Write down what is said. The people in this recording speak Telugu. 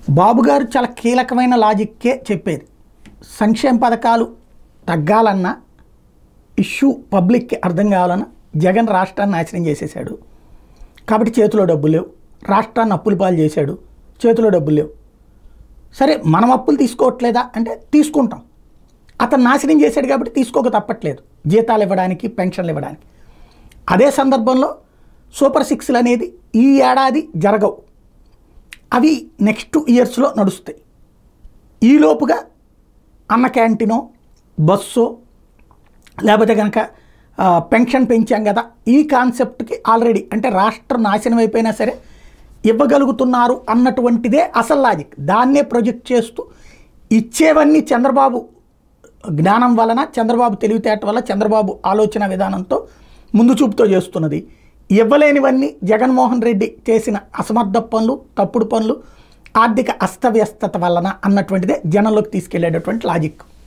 బాబు గారు చాలా కీలకమైన లాజిక్కే చెప్పేది సంక్షేమ పథకాలు తగ్గాలన్నా ఇష్యూ పబ్లిక్కి అర్థం కావాలన్నా జగన్ రాష్ట్రాన్ని నాశనం చేసేసాడు కాబట్టి చేతిలో డబ్బులు లేవు రాష్ట్రాన్ని అప్పుల పాలు చేశాడు చేతిలో డబ్బులు లేవు సరే మనం అప్పులు తీసుకోవట్లేదా అంటే తీసుకుంటాం అతను నాశనం చేశాడు కాబట్టి తీసుకోక తప్పట్లేదు జీతాలు ఇవ్వడానికి పెన్షన్లు ఇవ్వడానికి అదే సందర్భంలో సూపర్ సిక్స్లు అనేది ఈ ఏడాది జరగవు అవి నెక్స్ట్ ఇయర్స్లో నడుస్తాయి ఈలోపుగా అన్న క్యాంటీనో బస్సో లేకపోతే కనుక ఆ, పెన్షన్ పెంచాం కదా ఈ కాన్సెప్ట్కి ఆల్రెడీ అంటే రాష్ట్రం నాశనం అయిపోయినా సరే ఇవ్వగలుగుతున్నారు అన్నటువంటిదే అసలు లాజిక్ దాన్నే ప్రొజెక్ట్ చేస్తూ ఇచ్చేవన్నీ చంద్రబాబు జ్ఞానం వలన చంద్రబాబు తెలివితేట వల్ల చంద్రబాబు ఆలోచన విధానంతో ముందు చూపుతో చేస్తున్నది ఇవ్వలేనివన్నీ జగన్మోహన్ రెడ్డి చేసిన అసమర్థ పనులు తప్పుడు పనులు ఆర్థిక అస్తవ్యస్తత వలన అన్నటువంటిదే జనంలోకి తీసుకెళ్లేటటువంటి లాజిక్